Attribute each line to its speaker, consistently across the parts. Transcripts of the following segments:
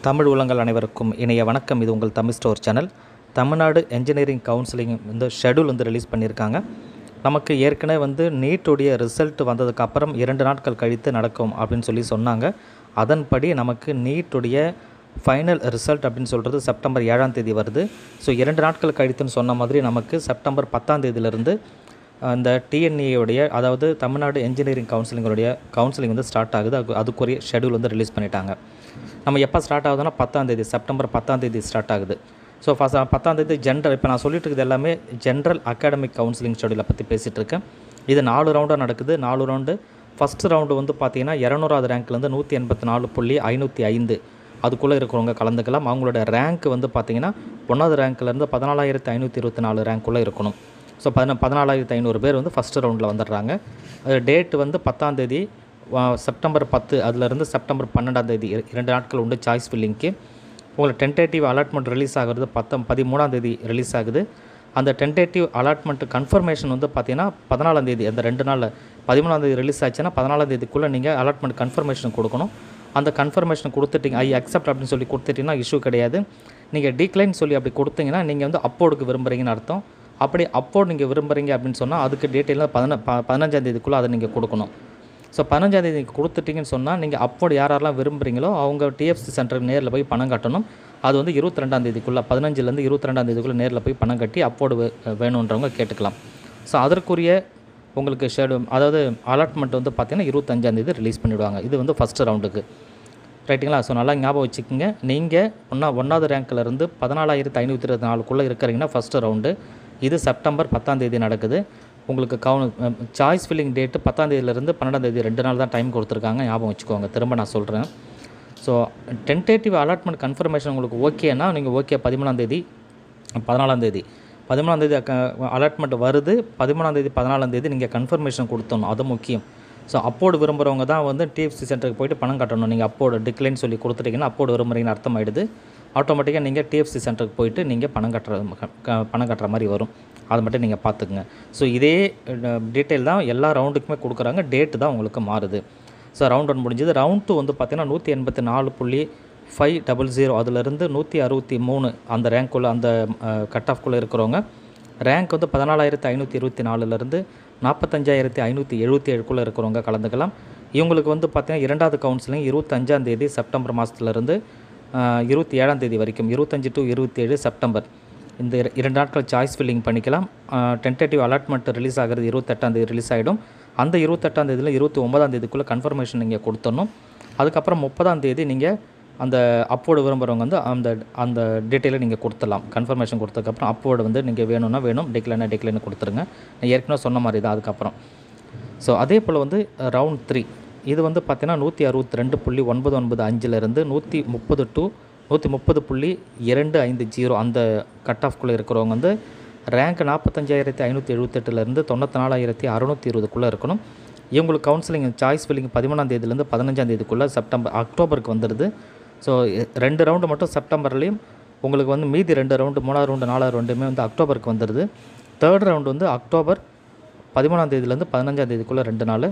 Speaker 1: தமிழ் உலங்கள் அனைவருக்கும் இணைய வணக்கம் இது உங்கள் Tamil store channel Tamil Nadu engineering counselling வந்து ஷெடியூல் வந்து ரிலீஸ் பண்ணியிருக்காங்க நமக்கு ஏற்கனவே வந்து நீட்டுடைய ரிசல்ட் வந்ததுக்கு அப்புறம் இரண்டு நாட்கள் கழித்து நடக்கும் அப்படின்னு சொல்லி சொன்னாங்க அதன்படி நமக்கு நீட்டுடைய ஃபைனல் ரிசல்ட் அப்படின்னு சொல்கிறது செப்டம்பர் ஏழாம் தேதி வருது ஸோ இரண்டு நாட்கள் கழித்துன்னு சொன்ன மாதிரி நமக்கு செப்டம்பர் பத்தாம் தேதியிலிருந்து அந்த டிஎன்ஏவுடைய அதாவது தமிழ்நாடு என்ஜினியரிங் கவுன்சிலிங்களுடைய கவுன்சிலிங் வந்து ஸ்டார்ட் ஆகுது அது அதுக்குரிய ஷெடியூல் வந்து ரிலீஸ் பண்ணிட்டாங்க நம்ம எப்போ ஸ்டார்ட் ஆகுதுன்னா பத்தாம் தேதி செப்டம்பர் பத்தாம் தேதி ஸ்டார்ட் ஆகுது ஸோ ஃபஸ்ட் பத்தாம் தேதி ஜென்ரல் இப்போ நான் சொல்லிட்டு இருக்குது எல்லாமே ஜென்ரல் அகாடமிக் கவுன்சிலிங் ஷெடியூலை பற்றி பேசிகிட்டு இருக்கேன் இது நாலு ரவுண்டாக நடக்குது நாலு ரவுண்டு ஃபஸ்ட்டு ரவுண்டு வந்து பார்த்தீங்கன்னா இரநூறாவது ரேங்க்லேருந்து நூற்றி எண்பத்தி நாலு புள்ளி ஐநூற்றி ஐந்து அதுக்குள்ளே இருக்கிறவங்க கலந்துக்கலாம் அவங்களோட ரேங்க் வந்து பார்த்தீங்கன்னா ஒன்றாவது ரேங்க்லேருந்து பதினாலாயிரத்து ஐநூற்றி இருபத்தி நாலு ரேங்க்குள்ளே இருக்கணும் ஸோ பதின பதினாலாயிரத்து ஐநூறு பேர் வந்து ஃபஸ்ட்டு ரவுண்டில் வந்துடுறாங்க அது டேட் வந்து பத்தாம் தேதி வா- செப்டம்பர் பத்து அதுலேருந்து செப்டம்பர் பன்னெண்டாம் தேதி இர- இரண்டு நாட்கள் உண்டு சாய்ஸ் ஃபில்லிங்க்கு உங்களுக்கு டென்டேட்டிவ் அலாட்மெண்ட் ரிலீஸ் ஆகிறது பத்தம் பதிமூணாம் தேதி ரிலீஸ் ஆகுது அந்த டென்டேட்டிவ் அலாட்மெண்ட் கன்ஃபர்மேஷன் வந்து பார்த்தீங்கன்னா பதினாலாம் தேதி அந்த ரெண்டு நாளில் பதிமூணாம் தேதி ரிலீஸ் ஆச்சுன்னா பதினாலாம் தேதிக்குள்ளே நீங்கள் அலாட்மெண்ட் கன்ஃபர்மேஷன் கொடுக்கணும் அந்த கன்ஃபர்மேஷன் கொடுத்துட்டீங்க ஐ அக்செப்ட் அப்படின்னு சொல்லி கொடுத்துட்டீங்கன்னா இஷ்யூ கிடையாது நீங்கள் டிக்ளைன் சொல்லி அப்படி கொடுத்தீங்கன்னா நீங்கள் வந்து அப்போர்டுக்கு விரும்புகிறீங்கன்னு அர்த்தம் அப்படி அப்போர்டு நீங்கள் விரும்புகிறீங்க அப்படின்னு சொன்னால் அதுக்கு டீட்டெயிலாக பதின ப பதினஞ்சாம் தேதிக்குள்ளே அதை நீங்கள் கொடுக்கணும் ஸோ பதினஞ்சாம் தேதி கொடுத்துட்டீங்கன்னு சொன்னால் நீங்கள் அப்போடு யார் யாரெல்லாம் விரும்புகிறீங்களோ அவங்க டிஎஃப்சி சென்டருக்கு நேரில் போய் பணம் கட்டணும் அது வந்து இருபத்தி ரெண்டாம் தேதிக்குள்ளே பதினஞ்சுலேருந்து இருபத்தி ரெண்டாம் தேதிக்குள்ளே நேரில் போய் பணம் கட்டி அப்போடு வே- வேணுன்றவங்க கேட்டுக்கலாம் ஸோ அதற்குரிய உங்களுக்கு ஷெடியூல் அதாவது அலாட்மெண்ட் வந்து பார்த்தீங்கன்னா இருபத்தஞ்சாம் தேதி ரிலீஸ் பண்ணிவிடுவாங்க இது வந்து ஃபஸ்ட்டு ரவுண்டுக்கு ரைட்டுங்களா ஸோ நல்லா ஞாபகம் வச்சுக்கோங்க நீங்கள் ஒன்றா ஒன்றாவது ரேங்க்லேருந்து பதினாலாயிரத்து ஐநூற்றி இருபத்தி நாலுக்குள்ளே இருக்கிறீங்கன்னா ஃபஸ்ட்டு ரவுண்டு இது செப்டம்பர் பத்தாம் தேதி நடக்குது உங்களுக்கு கவுன் சாய்ஸ் ஃபில்லிங் டேட்டு பத்தாம் தேதியிலேருந்து பன்னெண்டாம் தேதி ரெண்டு நாள் தான் டைம் கொடுத்துருக்காங்க ஞாபகம் வச்சுக்கோங்க திரும்ப நான் சொல்கிறேன் ஸோ டென்டேட்டிவ் அலாட்மெண்ட் கன்ஃபர்மேஷன் உங்களுக்கு ஓகேனா நீங்கள் ஓகே பதிமூணாம் தேதி பதினாலாம் தேதி பதிமூணாம் தேதி அலாட்மெண்ட் வருது பதிமூணாம் தேதி பதினாலாம் தேதி நீங்கள் கன்ஃபர்மேஷன் கொடுத்தணும் அது முக்கியம் ஸோ அப்போடு விரும்புகிறவங்க தான் வந்து டிஎஃப்சி சென்டருக்கு போயிட்டு பணம் கட்டணும் நீங்கள் அப்போடு டிக்ளைன் சொல்லி கொடுத்துட்டீங்கன்னா அப்போடு விரும்புறீங்கன்னு அர்த்தம் ஆயிடுது ஆட்டோமேட்டிக்காக நீங்கள் டிஎஃப்சி சென்டருக்கு போயிட்டு நீங்கள் பணம் கட்டுற க- பணம் கட்டுற மாதிரி வரும் அதை மட்டும் நீங்கள் பார்த்துக்குங்க ஸோ இதே டீட்டெயில் தான் எல்லா ரவுண்டுக்குமே கொடுக்குறாங்க டேட்டு தான் உங்களுக்கு மாறுது ஸோ ரவுண்ட் ஒன் முடிஞ்சது ரவுண்ட் டூ வந்து பார்த்தீங்கன்னா நூற்றி எண்பத்தி நாலு புள்ளி ஃபைவ் டபுள் ஜீரோ அதுலேருந்து நூற்றி அறுபத்தி மூணு அந்த ரேங்க்குள்ளே அந்த கட் ஆஃப்குள்ளே இருக்கிறவங்க ரேங்க் வந்து பதினாலாயிரத்து ஐநூற்றி இருபத்தி நாலுலேருந்து நாற்பத்தஞ்சாயிரத்தி ஐநூற்றி எழுபத்தி ஏழுக்குள்ளே இருக்கிறவங்க கலந்துக்கலாம் இவங்களுக்கு வந்து பார்த்தீங்கன்னா இரண்டாவது கவுன்சிலிங் இருபத்தஞ்சாம் தேதி செப்டம்பர் மாதத்துலேருந்து இருபத்தி ஏழாம் தேதி வரைக்கும் இருபத்தஞ்சி டு இருபத்தி ஏழு செப்டம்பர் இந்த இர- இரண்டு நாட்கள் சாய்ஸ் ஃபில்லிங் பண்ணிக்கலாம் டென்டேட்டிவ் அலாட்மெண்ட் ரிலீஸ் ஆகிறது இருபத்தெட்டாம் தேதி ரிலீஸ் ஆகிடும் அந்த இருபத்தெட்டாம் தேதியில் இருபத்தி ஒன்பதாம் தேதிக்குள்ளே கன்ஃபர்மேஷன் நீங்கள் கொடுத்துடணும் அதுக்கப்புறம் முப்பதாம் தேதி நீங்கள் அந்த அப்போடு விரும்புகிறவங்க வந்து அந்த அந்த டீட்டெயிலை நீங்கள் கொடுத்துடலாம் கன்ஃபர்மேஷன் கொடுத்ததுக்கப்புறம் அப்போடு வந்து நீங்கள் வேணும்னா வேணும் டிக்ளைனா டிக்ளைன் கொடுத்துருங்க நான் ஏற்கனவே சொன்ன மாதிரி தான் அதுக்கப்புறம் ஸோ அதே போல் வந்து ரவுண்ட் த்ரீ இது வந்து பார்த்தீங்கன்னா நூற்றி அறுபத்தி ரெண்டு புள்ளி ஒன்பது ஒன்பது அஞ்சுலேருந்து நூற்றி முப்பது டு நூற்றி முப்பது புள்ளி இரண்டு ஐந்து ஜீரோ அந்த கட் ஆஃப்குள்ளே இருக்கிறவங்க வந்து ரேங்க் நாற்பத்தஞ்சாயிரத்தி ஐநூற்றி எழுபத்தெட்டுலேருந்து தொண்ணூற்றி நாலாயிரத்தி அறநூற்றி இருபதுக்குள்ளே இருக்கணும் இவங்களுக்கு கவுன்சிலிங் சாய்ஸ் ஃபில்லிங் பதிமூணாம் தேதியிலேருந்து பதினஞ்சாம் தேதிக்குள்ளே செப்டம்பர் அக்டோபருக்கு வந்துடுது ஸோ ரெண்டு ரவுண்டு மட்டும் செப்டம்பர்லேயும் உங்களுக்கு வந்து மீதி ரெண்டு ரவுண்டு மூணாவது ரவுண்டு நாலாவது ரவுண்டுமே வந்து அக்டோபருக்கு வந்துடுது தேர்ட் ரவுண்டு வந்து அக்டோபர் பதிமூணாம் தேதியிலேருந்து பதினஞ்சாம் தேதிக்குள்ளே ரெண்டு நாள்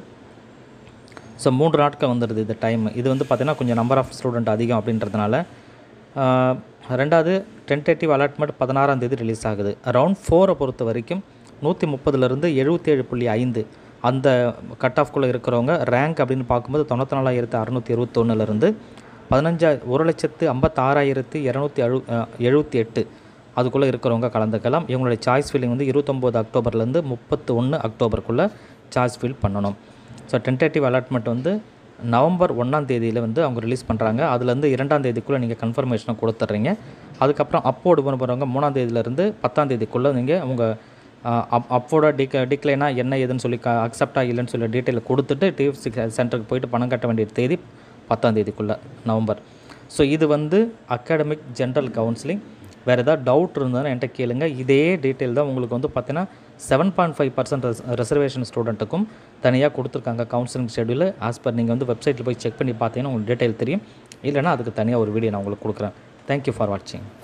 Speaker 1: ஸோ மூன்று நாட்கள் வந்துடுது இந்த டைம் இது வந்து பார்த்திங்கன்னா கொஞ்சம் நம்பர் ஆஃப் ஸ்டூடெண்ட் அதிகம் அப்படின்றதுனால ஆஹ், ரெண்டாவது டென்டேட்டிவ் அலாட்மெண்ட் பதினாறாம் தேதி ரிலீஸ் ஆகுது ரவுண்ட் ஃபோரை பொறுத்த வரைக்கும் நூற்றி முப்பதுலேருந்து எழுபத்தேழு புள்ளி ஐந்து அந்த கட் ஆஃப்குள்ளே இருக்கிறவங்க ரேங்க் அப்படின்னு பார்க்கும்போது தொண்ணூற்றி நாலாயிரத்து அறநூற்றி இருபத்தொன்னுலேருந்து பதினஞ்சா ஒரு லட்சத்து ஐம்பத்தாறாயிரத்து இரநூத்தி அழு எழுபத்தி எட்டு அதுக்குள்ளே இருக்கிறவங்க கலந்துக்கலாம் இவங்களுடைய சாய்ஸ் ஃபில்லிங் வந்து இருபத்தொம்போது அக்டோபர்லேருந்து முப்பத்து ஒன்று அக்டோபருக்குள்ளே சாய்ஸ் ஃபில் பண்ணணும் ஸோ டென்டேட்டிவ் அலாட்மெண்ட் வந்து நவம்பர் ஒன்றாம் தேதியில் வந்து அவங்க ரிலீஸ் பண்ணுறாங்க அதுலேருந்து இரண்டாம் தேதிக்குள்ளே நீங்கள் கன்ஃபர்மேஷனை கொடுத்துட்றீங்க அதுக்கப்புறம் அப்போடு விரும்புகிறவங்க மூணாம் தேதியிலேருந்து பத்தாம் தேதிக்குள்ளே நீங்கள் அவங்க அப் அப்போட டிக் டிக்ளைனா என்ன ஏதுன்னு சொல்லி அக்செப்டாக இல்லைன்னு சொல்லி டீட்டெயில் கொடுத்துட்டு டிஎஃப்சி சென்டருக்கு போயிட்டு பணம் கட்ட வேண்டிய தேதி பத்தாம் தேதிக்குள்ளே நவம்பர் ஸோ இது வந்து அகாடமிக் ஜென்ரல் கவுன்சிலிங் வேறு ஏதாவது டவுட் இருந்ததுன்னா என்கிட்ட கேளுங்க இதே டீட்டெயில் தான் உங்களுக்கு வந்து பார்த்தீங்கன்னா seven point five percent reservation ஸ்டூடெண்ட்டுக்கும் தனியாக கொடுத்துருக்காங்க கவுன்சிலிங் ஷெடியூல் ஆஸ் பர் நீங்கள் வந்து வெப்சைட்டில் போய் செக் பண்ணி பார்த்தீங்கன்னா உங்களுக்கு டீட்டெயில் தெரியும் இல்லைனா அதுக்கு தனியாக ஒரு வீடியோ நான் உங்களுக்கு கொடுக்குறேன் தேங்க்யூ ஃபார் வாட்சிங்